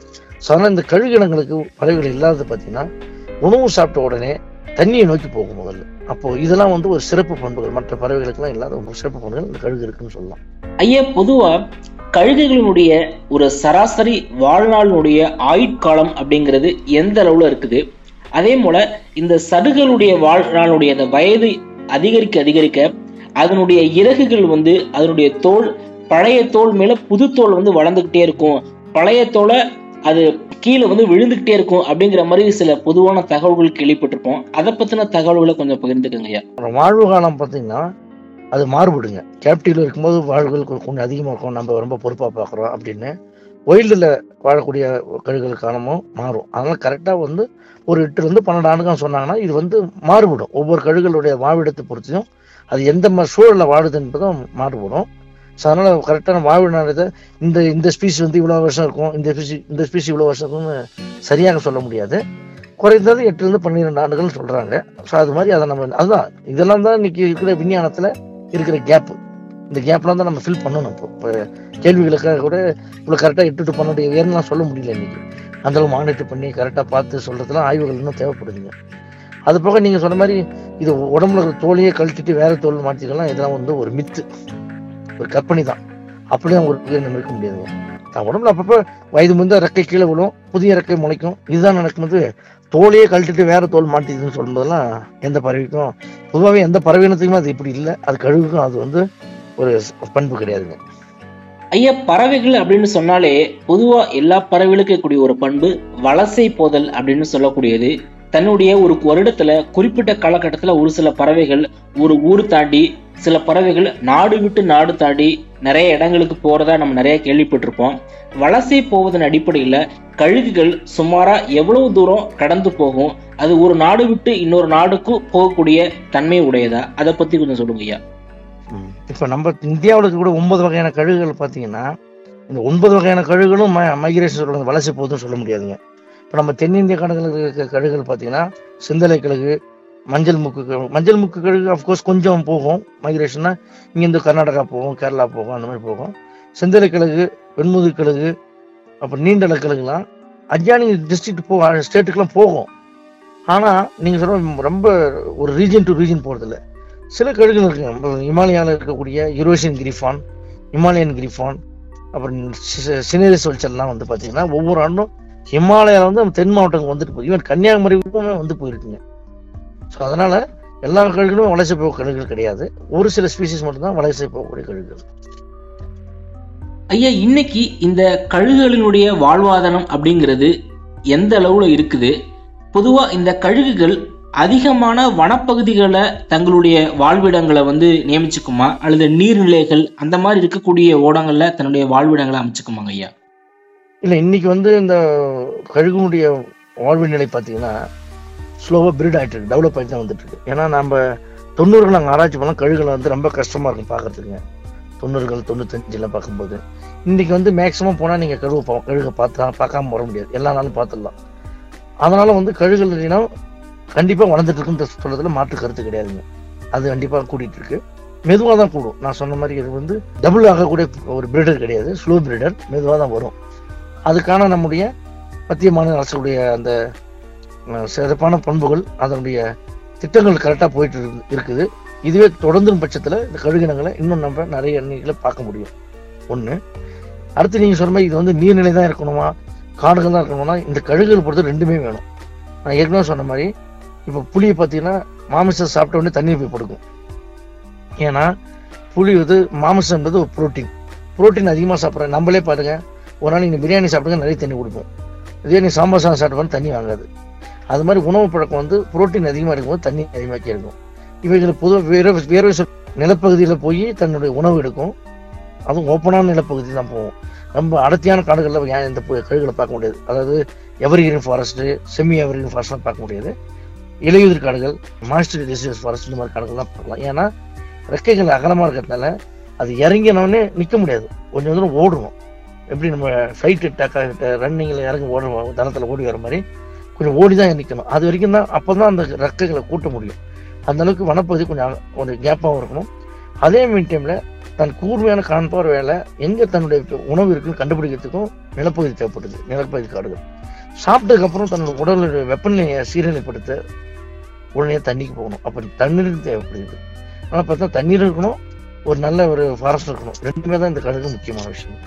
S3: ஸோ அதனால் இந்த கழுகினங்களுக்கு பறவைகள் இல்லாதது பார்த்தீங்கன்னா உணவு சாப்பிட்ட உடனே தண்ணியை நோக்கி போகும் முதல்ல அப்போ இதெல்லாம் வந்து ஒரு சிறப்பு பண்புகள் மற்ற பறவைகளுக்கெல்லாம் இல்லாத ஒரு சிறப்பு பண்புகள் இந்த கழுகு இருக்குன்னு சொல்லலாம்
S4: ஐயா பொதுவா கழுகுகளினுடைய ஒரு சராசரி வாழ்நாளினுடைய ஆயுட்காலம் அப்படிங்கிறது எந்த அளவுல இருக்குது அதே போல இந்த சடுகளுடைய வாழ்நாளுடைய அந்த வயது அதிகரிக்க அதிகரிக்க அதனுடைய இறகுகள் வந்து அதனுடைய தோல் பழைய தோல் மேல புது தோல் வந்து வளர்ந்துகிட்டே இருக்கும் பழைய தோலை அது கீழே வந்து விழுந்துகிட்டே இருக்கும் அப்படிங்கிற மாதிரி சில பொதுவான தகவல்கள் கேள்விப்பட்டிருப்போம் அதை பத்தின தகவல்களை கொஞ்சம் பகிர்ந்துக்கங்க ஐயா
S3: அப்புறம் வாழ்வு காலம் பார்த்தீங்கன்னா அது மாறுபடுங்க கேப்டிவ்ல இருக்கும்போது வாழ்வுகள் கொ- கொஞ்சம் அதிகமாக இருக்கும் நம்ம ரொம்ப பொறுப்பாக பார்க்குறோம் அப்படின்னு ஒயில்டில் வாழக்கூடிய கழுகுகள் காலமும் மாறும் அதனால் கரெக்டாக வந்து ஒரு எட்டுலேருந்து பன்னெண்டு ஆண்டுகள் சொன்னாங்கன்னா இது வந்து மாறுபடும் ஒவ்வொரு கழுகுகளுடைய வாழ்விடத்தை பொறுத்தையும் அது எந்த மாதிரி சூழலில் வாழுது என்பதும் மாறுபடும் ஸோ அதனால் கரெக்டான வாழ்வு நேரத்தை இந்த இந்த ஸ்பீஸ் வந்து இவ்வளோ வருஷம் இருக்கும் இந்த ஸ்பீசி இந்த ஸ்பீஸ் இவ்வளோ வருஷம் இருக்கும்னு சரியாக சொல்ல முடியாது குறைந்தது எட்டுலேருந்து பன்னிரெண்டு ஆண்டுகள் சொல்கிறாங்க ஸோ அது மாதிரி அதை நம்ம அதுதான் இதெல்லாம் தான் இன்னைக்கு இருக்கிற விஞ்ஞானத்தில் இருக்கிற கேப் இந்த கேப்லாம் தான் நம்ம ஃபில் பண்ணணும் இப்போ இப்போ கேள்விகளுக்காக கூட இவ்வளோ கரெக்டாக எட்டு டு பன்னெண்டு ஏர்லாம் சொல்ல முடியல இன்னைக்கு அந்த அளவு மானிட்டர் பண்ணி கரெக்டாக பார்த்து சொல்றதுலாம் ஆய்வுகள் இன்னும் தேவைப்படுதுங்க அது போக நீங்கள் சொன்ன மாதிரி இது உடம்புல இருக்கிற தோலையே கழட்டிட்டு வேற தோல் மாற்றிக்கலாம் இதெல்லாம் வந்து ஒரு மித்து ஒரு கற்பனை தான் அப்படிலாம் ஒரு உயிரினம் இருக்க முடியாதுங்க தான் உடம்புல அப்பப்போ வயது முந்த ரெக்கை கீழே விழும் புதிய ரெக்கை முளைக்கும் இதுதான் நடக்கும்போது தோலையே கழட்டிட்டு வேற தோல் மாட்டிதுன்னு சொல்லும்போதெல்லாம் எந்த பறவைக்கும் பொதுவாகவே எந்த பறவையினத்துக்குமே அது இப்படி இல்லை அது கழுகுக்கும் அது வந்து ஒரு பண்பு கிடையாதுங்க
S4: ஐயா பறவைகள் அப்படின்னு சொன்னாலே பொதுவா எல்லா பறவைகளுக்கும் இருக்கக்கூடிய ஒரு பண்பு வலசை போதல் அப்படின்னு சொல்லக்கூடியது தன்னுடைய ஒரு வருடத்துல குறிப்பிட்ட காலகட்டத்துல ஒரு சில பறவைகள் ஒரு ஊர் தாண்டி சில பறவைகள் நாடு விட்டு நாடு தாண்டி நிறைய இடங்களுக்கு போறதா நம்ம நிறைய கேள்விப்பட்டிருப்போம் வலசை போவதன் அடிப்படையில கழுகுகள் சுமாரா எவ்வளவு தூரம் கடந்து போகும் அது ஒரு நாடு விட்டு இன்னொரு நாடுக்கு போகக்கூடிய தன்மை உடையதா அதை பத்தி கொஞ்சம் சொல்லுங்க ஐயா
S3: இப்போ நம்ம இந்தியாவில் கூட ஒன்பது வகையான கழுகுகள் பார்த்தீங்கன்னா இந்த ஒன்பது வகையான கழுகுகளும் ம மைக்ரேஷன் சொல்றது வலசை போகுதுன்னு சொல்ல முடியாதுங்க இப்போ நம்ம தென்னிந்திய கணக்கில் இருக்க கழுகுகள் பார்த்தீங்கன்னா சிந்தலை கழுகு மஞ்சள் முக்கு கழுகு மஞ்சள் முக்கு கழுகு அஃப்கோர்ஸ் கொஞ்சம் போகும் மைக்ரேஷன்னா இங்கேருந்து கர்நாடகா போகும் கேரளா போகும் அந்த மாதிரி போகும் செந்தலை கழுகு வெண்முது கழுகு அப்புறம் நீண்டல கழுகுலாம் அஜானி டிஸ்ட்ரிக்ட் போ ஸ்டேட்டுக்கெல்லாம் போகும் ஆனால் நீங்கள் சொல்ற ரொம்ப ஒரு ரீஜன் டு ரீஜன் போகிறதில்ல சில கழுகுகள் இருக்குங்க நம்ம இமாலயாவில் இருக்கக்கூடிய யூரோசியன் கிரிஃபான் இமாலயன் கிரிஃபான் அப்புறம் சினேரிஸ் வல்ச்சர்லாம் வந்து பார்த்தீங்கன்னா ஒவ்வொரு ஆண்டும் ஹிமாலயாவில் வந்து நம்ம தென் மாவட்டங்கள் வந்துட்டு போகுது ஈவன் கன்னியாகுமரிக்குமே வந்து போயிருக்குங்க ஸோ அதனால எல்லா கழுகுகளும் வலசை போக கழுகுகள் கிடையாது ஒரு சில ஸ்பீசிஸ் மட்டும்தான் வலசை போகக்கூடிய கழுகுகள்
S4: ஐயா இன்னைக்கு இந்த கழுகுகளினுடைய வாழ்வாதாரம் அப்படிங்கிறது எந்த அளவுல இருக்குது பொதுவா இந்த கழுகுகள் அதிகமான வனப்பகுதிகளை தங்களுடைய வாழ்விடங்களை வந்து நியமிச்சுக்குமா அல்லது நீர்நிலைகள் அந்த மாதிரி இருக்கக்கூடிய ஓடங்கள்ல தன்னுடைய வாழ்விடங்களை அமைச்சுக்குமாங்க ஐயா
S3: இல்லை இன்னைக்கு வந்து இந்த கழுகுனுடைய வாழ்வு நிலை பார்த்தீங்கன்னா ஸ்லோவாக பிரிட் ஆகிட்டு இருக்கு டெவலப் ஆகிட்டு தான் வந்துட்டு இருக்கு ஏன்னா நம்ம தொண்ணூறுகள் நாங்கள் ஆராய்ச்சி பண்ணோம் கழுகுல வந்து ரொம்ப கஷ்டமா இருக்கும் பார்க்கறதுக்குங்க தொண்ணூறுகள் தொண்ணூத்தஞ்சுல பார்க்கும்போது இன்னைக்கு வந்து மேக்ஸிமம் போனால் நீங்கள் கழுகு பா- கழுகை பார்த்தா பார்க்காம வர முடியாது எல்லா நாளும் பார்த்துடலாம் அதனால வந்து கழுகுகள் இனம் கண்டிப்பாக வளர்ந்துட்டு இருக்குன்ற சொல்றதுல மாற்று கருத்து கிடையாதுங்க அது கண்டிப்பாக கூட்டிட்டு இருக்கு மெதுவாக தான் கூடும் நான் சொன்ன மாதிரி இது வந்து டபுள் ஆகக்கூடிய ஒரு பிரீடர் கிடையாது ஸ்லோ பிரீடர் மெதுவாக தான் வரும் அதுக்கான நம்முடைய மத்திய மாநில அரசுடைய அந்த அஹ், சிறப்பான பண்புகள் அதனுடைய திட்டங்கள் கரெக்டாக போயிட்டு இருக்கு- இருக்குது இதுவே தொடர்ந்தும் பட்சத்தில் இந்த கழுகினங்களை இன்னும் நம்ம நிறைய எண்ணிக்கையில் பார்க்க முடியும் ஒன்று அடுத்து நீங்கள் சொன்ன மாதிரி இது வந்து நீர்நிலை தான் இருக்கணுமா காடுகள் தான் இருக்கணுமா இந்த கழுகுகள் பொறுத்த ரெண்டுமே வேணும் நான் ஏற்கனவே சொன்ன மாதிரி இப்போ புளியை பார்த்தீங்கன்னா மாமிசம் சாப்பிட்ட உடனே தண்ணீர் போய் படுக்கும் ஏன்னா புளி வந்து மாமிசம் என்பது ஒரு புரோட்டீன் புரோட்டீன் அதிகமாக சாப்பிட்ற நம்மளே பாருங்க ஒரு நாள் நீங்கள் பிரியாணி சாப்பிடுங்க நிறைய தண்ணி குடிப்போம் இதே நீ சாம்பார் சாதம் சாப்பிட்டு தண்ணி வாங்காது அது மாதிரி உணவு பழக்கம் வந்து புரோட்டீன் அதிகமாக இருக்கும்போது தண்ணி அதிகமாக இருக்கும் இவைகள் பொதுவாக வேற வேர்வை சொல் நிலப்பகுதியில் போய் தன்னுடைய உணவு எடுக்கும் அதுவும் ஓப்பனான நிலப்பகுதி தான் போகும் ரொம்ப அடர்த்தியான காடுகளில் ஏன் இந்த பு- கழுகுகளை பார்க்க முடியாது அதாவது எவர்கிரீன் ஃபாரஸ்ட்டு செமி எவர்கிரீன் ஃபாரஸ்ட்லாம் பார்க்க முடியாது இலையுதிர் காடுகள் மாஸ்டர் டிசியஸ் ஃபாரஸ்ட் இந்த மாதிரி காடுகள்லாம் பார்க்கலாம் ஏன்னா ரெக்கைகள் அகலமாக இருக்கிறதுனால அது இறங்கினோடனே நிற்க முடியாது கொஞ்சம் தூரம் ஓடணும் எப்படி நம்ம ஃப்ளைட் டேக் ரன்னிங்கில் இறங்கி ஓடுவோம் தளத்தில் ஓடி வர மாதிரி கொஞ்சம் ஓடி தான் நிற்கணும் அது வரைக்கும் தான் அப்போ தான் அந்த ரெக்கைகளை கூட்ட முடியும் அந்த அளவுக்கு வனப்பகுதி கொஞ்சம் அக- ஒரு கேப்பாகவும் இருக்கணும் அதே மீன் டைமில் தன் கூர்மையான காண்பார் வேலை எங்க தன்னுடைய உணவு இருக்குன்னு கண்டுபிடிக்கிறதுக்கும் நிலப்பகுதி தேவைப்படுது நிலப்பகுதி காடுகள் சாப்பிட்டதுக்கு அப்புறம் தன்னோட உடலுடைய வெப்பநிலையை சீரழிப்படுத்த உடனே தண்ணிக்கு போகணும் அப்ப தண்ணீருக்கு தேவைப்படுது ஆனா பார்த்தா தண்ணீர் இருக்கணும் ஒரு நல்ல ஒரு ஃபாரஸ்ட் இருக்கணும் ரெண்டுமே தான் இந்த கழுகு முக்கியமான விஷயம்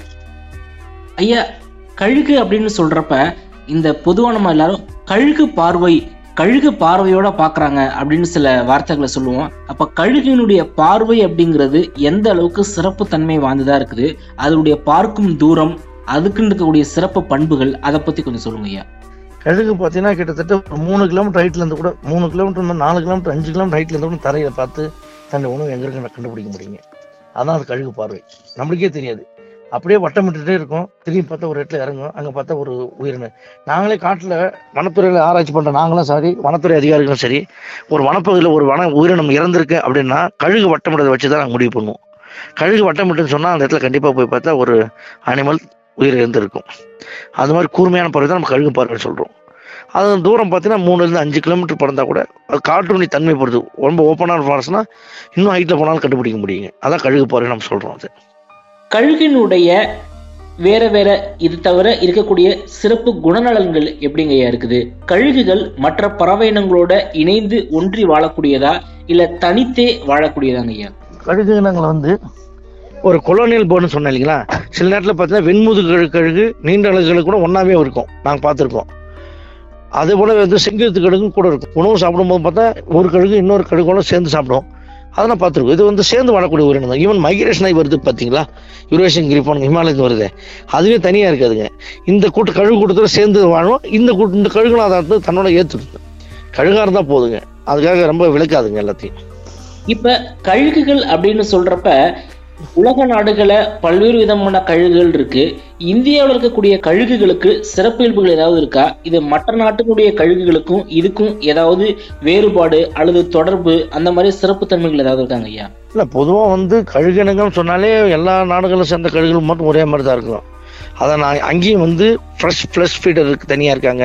S4: ஐயா கழுகு அப்படின்னு சொல்றப்ப இந்த பொதுவா நம்ம எல்லாரும் கழுகு பார்வை கழுகு பார்வையோட பாக்குறாங்க அப்படின்னு சில வார்த்தைகளை சொல்லுவோம் அப்ப கழுகினுடைய பார்வை அப்படிங்கிறது எந்த அளவுக்கு சிறப்பு தன்மை வாய்ந்ததா இருக்குது அதனுடைய பார்க்கும் தூரம் அதுக்குன்னு இருக்கக்கூடிய சிறப்பு பண்புகள் அதை பத்தி கொஞ்சம் சொல்லுங்க ஐயா
S3: கழுகு பார்த்தீங்கன்னா கிட்டத்தட்ட ஒரு மூணு கிலோமீட்டர் ஹைட்ல இருந்து கூட மூணு கிலோமீட்டர் நாலு கிலோமீட்டர் அஞ்சு கிலோமீட்டர் ஹைட்ல இருந்து கூட தரையில பார்த்து தன்னுடைய உணவு எங்க இருக்குன்னு கண்டுபிடிக்க முடியுங்க அதான் அது கழுகு பார்வை நம்மளுக்கே தெரியாது அப்படியே வட்டமிட்டுட்டே இருக்கும் திரும்பி பார்த்தா ஒரு இடத்துல இறங்கும் அங்க பார்த்தா ஒரு உயிரினம் நாங்களே காட்டுல வனத்துறையில ஆராய்ச்சி பண்ற நாங்களும் சரி வனத்துறை அதிகாரிகளும் சரி ஒரு வனப்பகுதியில் ஒரு வன உயிரினம் இறந்திருக்கு அப்படின்னா கழுகு வட்டமிட்டதை வச்சு தான் நாங்கள் முடிவு பண்ணுவோம் கழுகு வட்டமிட்டுன்னு சொன்னா அந்த இடத்துல கண்டிப்பா போய் பார்த்தா ஒரு அனிமல் உயிர் இருந்திருக்கும் அது மாதிரி கூர்மையான பறவை தான் நம்ம கழுகு பறவைன்னு சொல்றோம் அது தூரம் பார்த்தீங்கன்னா மூணுலேருந்து அஞ்சு கிலோமீட்டர் பறந்தா கூட அது காட்டுணி தன்மை பொறுத்து ரொம்ப ஓப்பனான ஃபாரஸ்ட்னா இன்னும் ஹைட்டில் போனாலும் கண்டுபிடிக்க முடியுங்க அதான் கழுகு பறவை நம்ம சொல்றோம் அது
S4: கழுகினுடைய வேற வேற இது தவிர இருக்கக்கூடிய சிறப்பு குணநலன்கள் எப்படிங்க ஐயா இருக்குது கழுகுகள் மற்ற பறவை இனங்களோட இணைந்து ஒன்றி வாழக்கூடியதா இல்ல தனித்தே வாழக்கூடியதாங்க ஐயா
S3: கழுகு இனங்கள் வந்து ஒரு கொலோனியல் போர்டுன்னு சொன்னேன் இல்லைங்களா சில நேரத்தில் பார்த்தீங்கன்னா வெண்முது கழுகு கழுகு நீண்ட அழகுகள் கூட ஒன்றாவே இருக்கும் நாங்கள் பார்த்துருக்கோம் அதே போல வந்து செங்கழுத்து கழுகும் கூட இருக்கும் உணவு சாப்பிடும்போது பார்த்தா ஒரு கழுகு இன்னொரு கழுகோட சேர்ந்து சாப்பிடும் அதை நான் பார்த்துருக்கோம் இது வந்து சேர்ந்து வாழக்கூடிய உயிரினம் தான் ஈவன் மைக்ரேஷன் ஆகி வருது பார்த்தீங்களா யூரேஷன் கிரிப்பான் ஹிமாலயத்து வருது அதுவே தனியாக இருக்காதுங்க இந்த கூட்டு கழுகு கூட்டத்தோட சேர்ந்து வாழும் இந்த கூட்டு இந்த கழுகுலாம் அதை வந்து தன்னோட ஏற்றுக்குது கழுகா இருந்தால் போதுங்க அதுக்காக ரொம்ப விளக்காதுங்க எல்லாத்தையும்
S4: இப்ப கழுகுகள் அப்படின்னு சொல்றப்ப உலக நாடுகள பல்வேறு விதமான கழுகுகள் இருக்கு இந்தியாவில் இருக்கக்கூடிய கழுகுகளுக்கு சிறப்பியல்புகள் ஏதாவது இருக்கா இது மற்ற நாட்டுக்குடைய கழுகுகளுக்கும் இதுக்கும் ஏதாவது வேறுபாடு அல்லது தொடர்பு அந்த மாதிரி சிறப்பு தன்மைகள் ஏதாவது இருக்காங்க ஐயா
S3: இல்லை பொதுவாக வந்து கழுகினங்கன்னு சொன்னாலே எல்லா நாடுகளும் சேர்ந்த கழுகுகள் மட்டும் ஒரே மாதிரி தான் இருக்கும் அதை நான் அங்கேயும் வந்து ஃப்ரெஷ் ஃப்ளஷ் ஃபீடருக்கு தனியாக இருக்காங்க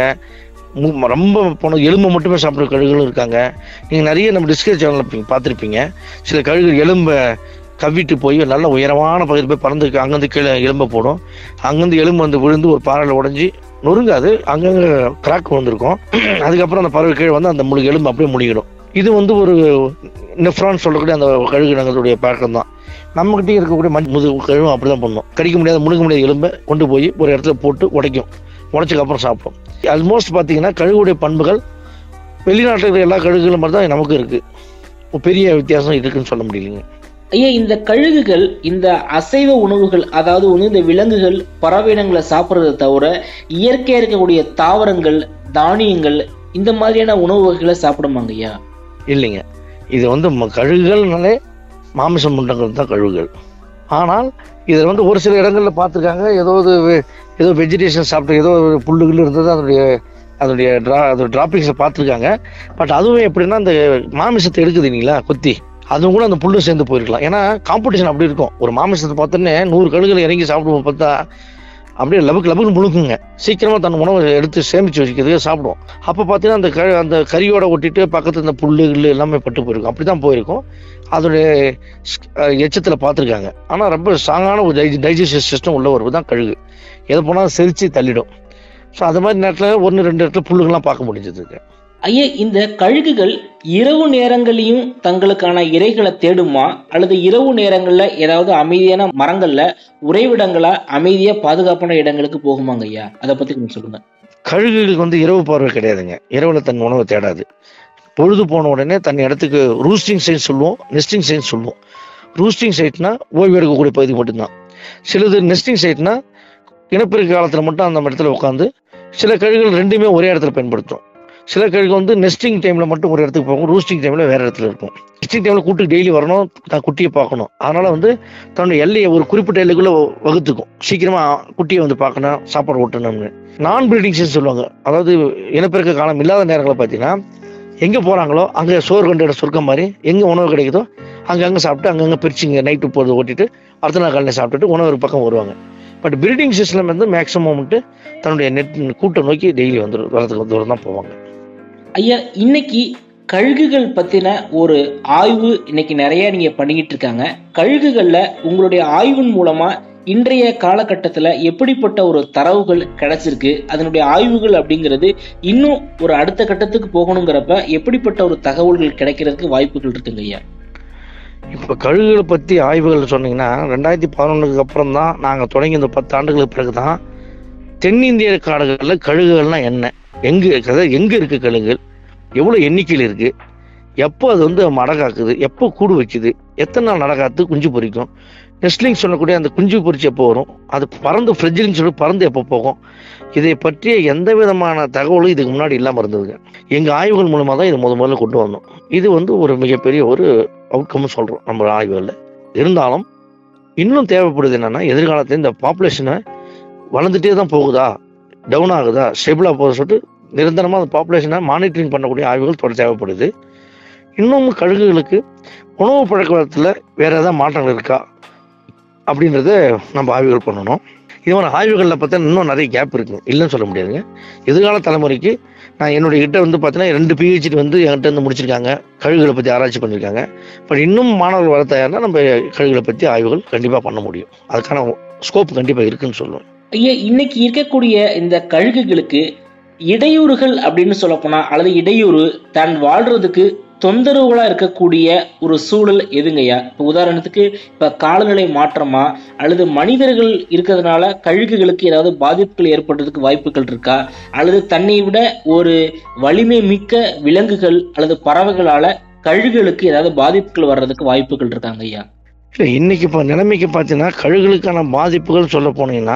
S3: மு- ரொம்ப போன எலும்பை மட்டுமே சாப்பிட்ற கழுகுகளும் இருக்காங்க நீங்கள் நிறைய நம்ம டிஸ்கஸ் சேனலில் பார்த்துருப்பீங்க சில கழுகுகள் எலும்பை கவ்விட்டு போய் நல்ல உயரமான பகுதியில் போய் பறந்து அங்கேருந்து கீழே எலும்பை போடும் அங்கேருந்து எலும்பு வந்து விழுந்து ஒரு பாறையில் உடைஞ்சி நொறுங்காது அங்கங்கே கிராக் விழுந்திருக்கும் அதுக்கப்புறம் அந்த பறவை கீழே வந்து அந்த முழு எலும்பு அப்படியே முழுகிடும் இது வந்து ஒரு நெஃப்ரான் சொல்லக்கூடிய அந்த கழுகினங்களுடைய பழக்கம் தான் நம்மகிட்டயும் இருக்கக்கூடிய மண் முது கழுவும் அப்படிதான் பண்ணும் கடிக்க முடியாத முழுங்க முடியாத எலும்பை கொண்டு போய் ஒரு இடத்துல போட்டு உடைக்கும் உடைச்சதுக்கு அப்புறம் சாப்பிடும் ஆல்மோஸ்ட் பார்த்தீங்கன்னா கழுகுடைய பண்புகள் வெளிநாட்டில் இருக்கிற எல்லா கழுகுகளும் மாதிரி தான் நமக்கு இருக்கு ஒரு பெரிய வித்தியாசம் இருக்குன்னு சொல்ல முடியலைங்க
S4: ஐயா இந்த கழுகுகள் இந்த அசைவ உணவுகள் அதாவது வந்து இந்த விலங்குகள் பறவை இனங்களை சாப்பிட்றதை தவிர இயற்கையா இருக்கக்கூடிய தாவரங்கள் தானியங்கள் இந்த மாதிரியான உணவு வகைகளை சாப்பிடுமாங்க ஐயா
S3: இல்லைங்க இது வந்து ம- கழுகுகள்னாலே மாமிசம் முண்டங்கள் தான் கழுகுகள் ஆனால் இதில் வந்து ஒரு சில இடங்களில் பார்த்துருக்காங்க ஏதோ ஒரு வெ- ஏதோ வெஜிடேஷன் சாப்பிட்டு ஏதோ ஒரு புல்லுகள் இருந்தது அதனுடைய அதனுடைய ட்ரா அதோட டிராப்பிங்ஸை பார்த்துருக்காங்க பட் அதுவும் எப்படின்னா அந்த மாமிசத்தை எடுக்குது இல்லைங்களா கொத்தி அதுவும் கூட அந்த புல்லு சேர்ந்து போயிருக்கலாம் ஏன்னா காம்படிஷன் அப்படி இருக்கும் ஒரு மாமிசத்தை பார்த்தோன்னே நூறு கழுகுகள் இறங்கி சாப்பிடுவோம் பார்த்தா அப்படியே லபக்கு லபக்குன்னு முழுக்குங்க சீக்கிரமா தன் உணவை எடுத்து சேமிச்சு வச்சுக்கிறதுக்கு சாப்பிடுவோம் அப்போ பார்த்தீங்கன்னா அந்த க அந்த கறியோட ஒட்டிட்டு பக்கத்துல இந்த புல்லு கில்லு எல்லாமே பட்டு போயிருக்கும் அப்படிதான் போயிருக்கும் அதோடைய ஸ்- அஹ் எச்சத்துல பார்த்துருக்காங்க ஆனா ரொம்ப ஸ்ட்ராங்கான ஒரு டைஜஸ்டிவ் சிஸ்டம் உள்ள ஒரு தான் கழுகு எதை போனாலும் செரிச்சு தள்ளிடும் ஸோ அது மாதிரி நேரத்தில் ஒன்று ரெண்டு இடத்துல புல்லுகள்லாம் பார்க்க முடிஞ்சது
S4: ஐயா இந்த கழுகுகள் இரவு நேரங்களையும் தங்களுக்கான இரைகளை தேடுமா அல்லது இரவு நேரங்கள்ல ஏதாவது அமைதியான மரங்கள்ல உறைவிடங்களா அமைதியா பாதுகாப்பான இடங்களுக்கு போகுமாங்க ஐயா அதை பத்தி கொஞ்சம் சொல்லுங்க
S3: கழுகுகளுக்கு வந்து இரவு பார்வை கிடையாதுங்க இரவுல தன் உணவை தேடாது பொழுது போன உடனே தன் இடத்துக்கு ரூஸ்டிங் சைட் சொல்லுவோம் நெஸ்டிங் சைட் சொல்லுவோம் ரூஸ்டிங் சைட்னா ஓய்வு எடுக்கக்கூடிய பகுதி மட்டும்தான் சிலது நெஸ்டிங் சைட்னா இனப்பெருக்க காலத்துல மட்டும் அந்த இடத்துல உட்காந்து சில கழுகுகள் ரெண்டுமே ஒரே இடத்துல பயன்படுத்தும் சில கழுகு வந்து நெஸ்டிங் டைம்ல மட்டும் ஒரு இடத்துக்கு போகும் ரூஸ்டிங் டைம்ல வேற இடத்துல இருக்கும் நெஸ்டிங் டைம்ல கூட்டுக்கு டெய்லி வரணும் தான் குட்டியை பார்க்கணும் அதனால வந்து தன்னுடைய எல்லையை ஒரு குறிப்பிட்ட எல்லைக்குள்ள வகுத்துக்கும் சீக்கிரமா குட்டியை வந்து பார்க்கணும் சாப்பாடு ஊட்டணும்னு நான் பிரீடிங் சீசன் சொல்லுவாங்க அதாவது இனப்பெருக்க காலம் இல்லாத நேரங்களில் பார்த்தீங்கன்னா எங்கே போகிறாங்களோ அங்கே சோறு கண்டு இடம் சொர்க்கம் மாதிரி எங்கே உணவு கிடைக்குதோ அங்கங்கே சாப்பிட்டு அங்கங்கே பிரிச்சுங்க நைட்டு போகிறது ஓட்டிட்டு அடுத்த நாள் காலையில் சாப்பிட்டுட்டு உணவு ஒரு பக்கம் வருவாங்க பட் பிரீடிங் சிஸ்டம் வந்து மேக்ஸிமம் வந்துட்டு தன்னுடைய நெட் கூட்டை நோக்கி டெய்லி வந்துடும் வரதுக்கு தூரம் தான் போவாங்க
S4: ஐயா இன்னைக்கு கழுகுகள் பத்தின ஒரு ஆய்வு இன்னைக்கு நிறைய நீங்க பண்ணிக்கிட்டு இருக்காங்க கழுகுகள்ல உங்களுடைய ஆய்வின் மூலமா இன்றைய காலகட்டத்துல எப்படிப்பட்ட ஒரு தரவுகள் கிடைச்சிருக்கு அதனுடைய ஆய்வுகள் அப்படிங்கிறது இன்னும் ஒரு அடுத்த கட்டத்துக்கு போகணுங்கிறப்ப எப்படிப்பட்ட ஒரு தகவல்கள் கிடைக்கிறதுக்கு வாய்ப்புகள் இருக்குங்க ஐயா
S3: இப்போ கழுகுகளை பற்றி ஆய்வுகள் சொன்னீங்கன்னா ரெண்டாயிரத்தி பதினொன்றுக்கு அப்புறம் தான் நாங்கள் தொடங்கி இந்த பத்து ஆண்டுகளுக்கு பிறகு தான் தென்னிந்திய காடுகளில் கழுகுகள்னா என்ன எங்கே இருக்குது எங்கே இருக்குது கழுகுகள் எவ்வளோ எண்ணிக்கையில் இருக்குது எப்போ அது வந்து மடை காக்குது எப்போ கூடு வைக்குது எத்தனை நாள் நடை காத்து குஞ்சு பொரிக்கும் நெஸ்லிங் சொல்லக்கூடிய அந்த குஞ்சு பொரிச்சு எப்போ வரும் அது பறந்து ஃப்ரிட்ஜிலிங் சொல்லி பறந்து எப்போ போகும் இதை பற்றிய எந்த விதமான தகவலும் இதுக்கு முன்னாடி இல்லாமல் இருந்ததுங்க எங்கள் ஆய்வுகள் மூலமாக தான் இது முத முதல்ல கொண்டு வந்தோம் இது வந்து ஒரு மிகப்பெரிய ஒரு அவுட்கம் சொல்கிறோம் நம்ம ஆய்வுகளில் இருந்தாலும் இன்னும் தேவைப்படுது என்னன்னா எதிர்காலத்தில் இந்த பாப்புலேஷனை வளர்ந்துட்டே தான் போகுதா டவுன் ஆகுதா ஸ்டெபிளாக போகுது சொல்லிட்டு நிரந்தரமாக அந்த பாப்புலேஷனை மானிட்டரிங் பண்ணக்கூடிய ஆய்வுகள் தொடர் தேவைப்படுது இன்னும் கழுகுகளுக்கு உணவு பழக்க வழக்கத்தில் வேற ஏதாவது மாற்றங்கள் இருக்கா அப்படின்றத நம்ம ஆய்வுகள் பண்ணணும் இது மாதிரி ஆய்வுகளில் பார்த்தா இன்னும் நிறைய கேப் இருக்கு இல்லைன்னு சொல்ல முடியாதுங்க எதிர்கால தலைமுறைக்கு நான் என்னுடைய கிட்ட வந்து பார்த்தீங்கன்னா ரெண்டு பிஹெச்டி வந்து என்கிட்ட வந்து முடிச்சிருக்காங்க கழுகுகளை பற்றி ஆராய்ச்சி பண்ணியிருக்காங்க பட் இன்னும் மாணவர்கள் வர தயார்னா நம்ம கழுகுகளை பற்றி ஆய்வுகள் கண்டிப்பாக பண்ண முடியும் அதுக்கான ஸ்கோப் கண்டிப்பாக இருக்குன்னு சொல்லுவோம்
S4: ஐயா இன்னைக்கு இருக்கக்கூடிய இந்த கழுகுகளுக்கு இடையூறுகள் அப்படின்னு சொல்ல போனா அல்லது இடையூறு தான் வாழ்றதுக்கு தொந்தரவுகளா இருக்கக்கூடிய ஒரு சூழல் எதுங்கய்யா இப்போ உதாரணத்துக்கு இப்ப காலநிலை மாற்றமா அல்லது மனிதர்கள் இருக்கிறதுனால கழுகுகளுக்கு ஏதாவது பாதிப்புகள் ஏற்படுறதுக்கு வாய்ப்புகள் இருக்கா அல்லது தன்னை விட ஒரு வலிமை மிக்க விலங்குகள் அல்லது பறவைகளால கழுகுகளுக்கு ஏதாவது பாதிப்புகள் வர்றதுக்கு வாய்ப்புகள் இருக்காங்க ஐயா
S3: இல்லை இன்னைக்கு இப்போ நிலைமைக்கு பார்த்தீங்கன்னா கழுகுகளுக்கான பாதிப்புகள் சொல்ல போனீங்கன்னா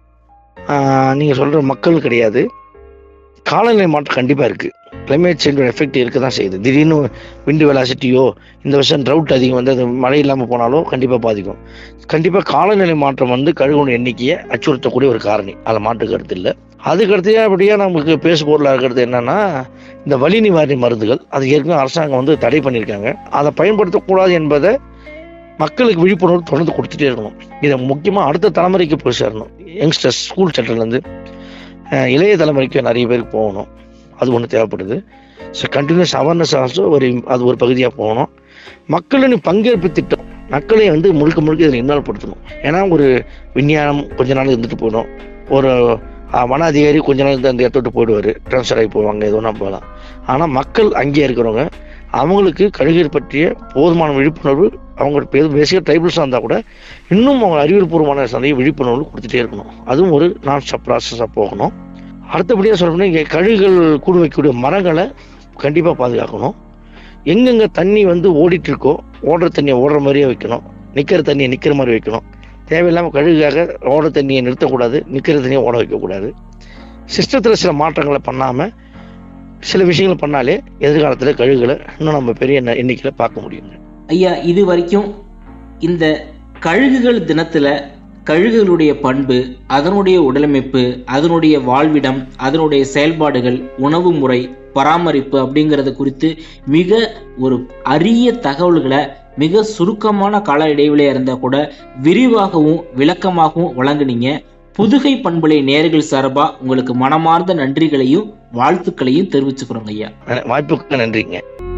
S3: ஆஹ், நீங்க சொல்ற மக்கள் கிடையாது காலநிலை மாற்றம் கண்டிப்பா இருக்கு கிளைமேட் சேஞ்சோட எஃபெக்ட் இருக்க தான் செய்யுது திடீர்னு விண்டு வெலாசிட்டியோ இந்த வருஷம் ட்ரவுட் அதிகம் வந்து அது மழை இல்லாமல் போனாலும் கண்டிப்பாக பாதிக்கும் கண்டிப்பாக காலநிலை மாற்றம் வந்து கழுகுன எண்ணிக்கையை அச்சுறுத்தக்கூடிய ஒரு காரணி அதில் மாற்று கருத்து இல்லை அதுக்கு அடுத்தபடியாக நமக்கு பேசு பொருளாக இருக்கிறது என்னன்னா இந்த வலி நிவாரணி மருந்துகள் அது ஏற்கனவே அரசாங்கம் வந்து தடை பண்ணியிருக்காங்க அதை பயன்படுத்தக்கூடாது என்பதை மக்களுக்கு விழிப்புணர்வு தொடர்ந்து கொடுத்துட்டே இருக்கணும் இதை முக்கியமாக அடுத்த தலைமுறைக்கு போய் சேரணும் யங்ஸ்டர்ஸ் ஸ்கூல் சென்டர்லேருந்து இளைய தலைமுறைக்கு நிறைய பேருக்கு போகணும் அது ஒன்று தேவைப்படுது ஸோ கண்டினியூஸ் அவேர்னஸ் ஆல்சோ ஒரு அது ஒரு பகுதியாக போகணும் மக்களின் பங்கேற்பு திட்டம் மக்களை வந்து முழுக்க முழுக்க இதில் இன்வால்வ் படுத்தணும் ஏன்னா ஒரு விஞ்ஞானம் கொஞ்ச நாள் இருந்துட்டு போயிடும் ஒரு அஹ், வன அதிகாரி கொஞ்ச நாள் இருந்து அந்த இடத்த விட்டு போயிடுவார் ட்ரான்ஸ்ஃபர் ஆகி போவாங்க எது ஒன்றா போகலாம் ஆனால் மக்கள் அங்கேயே இருக்கிறவங்க அவங்களுக்கு கழுகர் பற்றிய போதுமான விழிப்புணர்வு அவங்க பேசிக்காக ட்ரைபிள்ஸாக இருந்தால் கூட இன்னும் அவங்க அறிவியல் பூர்வமான சந்தையை விழிப்புணர்வு கொடுத்துட்டே இருக்கணும் அதுவும் ஒரு நான் ஸ்டாப் ப்ராசஸாக போகணும் அடுத்தபடியாக சொல்லணும்னா இங்கே கழுகுகள் கூடு வைக்கக்கூடிய மரங்களை கண்டிப்பாக பாதுகாக்கணும் எங்கெங்க தண்ணி வந்து ஓடிட்டு இருக்கோ ஓடுற தண்ணியை ஓடுற மாதிரியே வைக்கணும் நிற்கிற தண்ணியை நிற்கிற மாதிரி வைக்கணும் தேவையில்லாமல் கழுகுக்காக ஓடுற தண்ணியை நிறுத்தக்கூடாது நிற்கிற தண்ணியை ஓட வைக்கக்கூடாது சிஸ்டத்தில் சில மாற்றங்களை பண்ணாமல் சில விஷயங்களை பண்ணாலே எதிர்காலத்தில் கழுகுகளை இன்னும் நம்ம பெரிய எண்ண- எண்ணிக்கையில பார்க்க முடியுங்க
S4: ஐயா இது வரைக்கும் இந்த கழுகுகள் தினத்துல கழுகுகளுடைய பண்பு அதனுடைய உடலமைப்பு அதனுடைய வாழ்விடம் அதனுடைய செயல்பாடுகள் உணவு முறை பராமரிப்பு அப்படிங்கறது குறித்து மிக ஒரு அரிய தகவல்களை மிக சுருக்கமான கால இடைவெளியா இருந்தா கூட விரிவாகவும் விளக்கமாகவும் வழங்குனீங்க புதுகை பண்புலை நேர்கள் சார்பா உங்களுக்கு மனமார்ந்த நன்றிகளையும் வாழ்த்துக்களையும் தெரிவிச்சுக்கிறோங்க ஐயா
S3: வாய்ப்புக்கு நன்றிங்க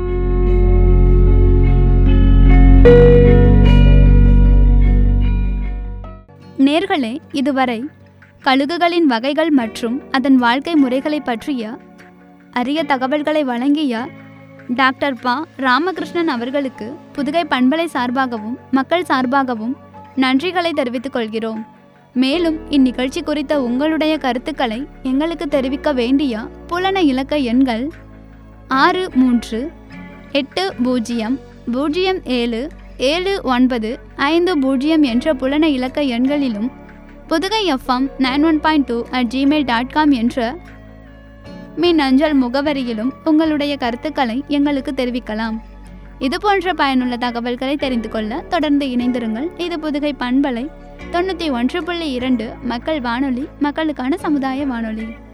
S1: நேர்களே இதுவரை கழுகுகளின் வகைகள் மற்றும் அதன் வாழ்க்கை முறைகளை பற்றிய அரிய தகவல்களை வழங்கிய டாக்டர் பா ராமகிருஷ்ணன் அவர்களுக்கு புதுகை பண்பலை சார்பாகவும் மக்கள் சார்பாகவும் நன்றிகளை தெரிவித்துக் கொள்கிறோம் மேலும் இந்நிகழ்ச்சி குறித்த உங்களுடைய கருத்துக்களை எங்களுக்கு தெரிவிக்க வேண்டிய புலன இலக்க எண்கள் ஆறு மூன்று எட்டு பூஜ்ஜியம் பூஜ்ஜியம் ஏழு ஏழு ஒன்பது ஐந்து பூஜ்ஜியம் என்ற புலன இலக்க எண்களிலும் Pudhugai FM nine one point two at Gmail dot com என்ற மின் அஞ்சல் முகவரியிலும் உங்களுடைய கருத்துக்களை எங்களுக்கு தெரிவிக்கலாம் இது போன்ற பயனுள்ள தகவல்களை தெரிந்து கொள்ள தொடர்ந்து இணைந்திருங்கள் இது புதுகை பண்பலை தொண்ணூற்றி ஒன்று புள்ளி இரண்டு மக்கள் வானொலி மக்களுக்கான சமுதாய வானொலி